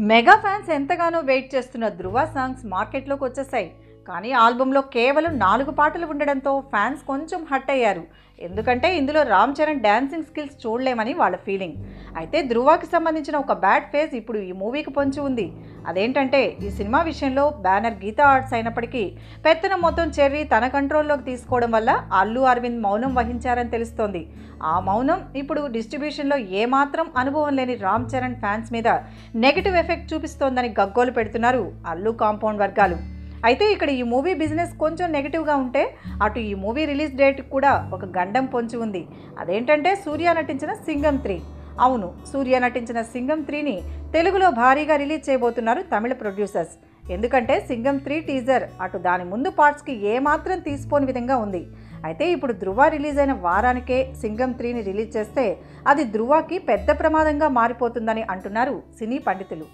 mega fans ఎంతగానో wait చేస్తున్న ధృవ songs మార్కెట్లోకి వచ్చేసాయి కానీ ఆల్బంలో కేవలం నాలుగు పాటలు ఉండడంతో ఫ్యాన్స్ కొంచెం హట్ అయ్యారు ఎందుకంటే ఇందులో రామ్ చరణ్ డాన్సింగ్ స్కిల్స్ చూడలేమని వాళ్ళ ఫీలింగ్ అయితే ధృవాకి సంబంధించిన ఒక బ్యాడ్ ఫేస్ ఇప్పుడు ఈ మూవీకి పొంచి ఉంది అదేంటంటే ఈ సినిమా విషయంలో బ్యానర్ గీతా ఆర్ట్స్ అయినప్పటికీ పెత్తనం మొత్తం చెర్రీ తన కంట్రోల్లోకి తీసుకోవడం వల్ల అల్లు అరవింద్ మౌనం వహించారని తెలుస్తోంది ఆ మౌనం ఇప్పుడు డిస్ట్రిబ్యూషన్లో ఏమాత్రం అనుభవం లేని రామ్ చరణ్ ఫ్యాన్స్ మీద నెగిటివ్ ఎఫెక్ట్ చూపిస్తోందని గగ్గోలు పెడుతున్నారు అల్లు కాంపౌండ్ వర్గాలు అయితే ఇక్కడ ఈ మూవీ బిజినెస్ కొంచెం నెగిటివ్గా ఉంటే అటు ఈ మూవీ రిలీజ్ డేట్ కూడా ఒక గండం పొంచి ఉంది అదేంటంటే సూర్య నటించిన సింగం త్రీ అవును సూర్య నటించిన సింగం త్రీని తెలుగులో భారీగా రిలీజ్ చేయబోతున్నారు తమిళ ప్రొడ్యూసర్స్ ఎందుకంటే సింగం త్రీ టీజర్ అటు దాని ముందు పార్ట్స్కి ఏమాత్రం తీసిపోని విధంగా ఉంది అయితే ఇప్పుడు ధృవ రిలీజ్ అయిన వారానికే సింగం త్రీని రిలీజ్ చేస్తే అది ధృవకి పెద్ద ప్రమాదంగా మారిపోతుందని అంటున్నారు సినీ పండితులు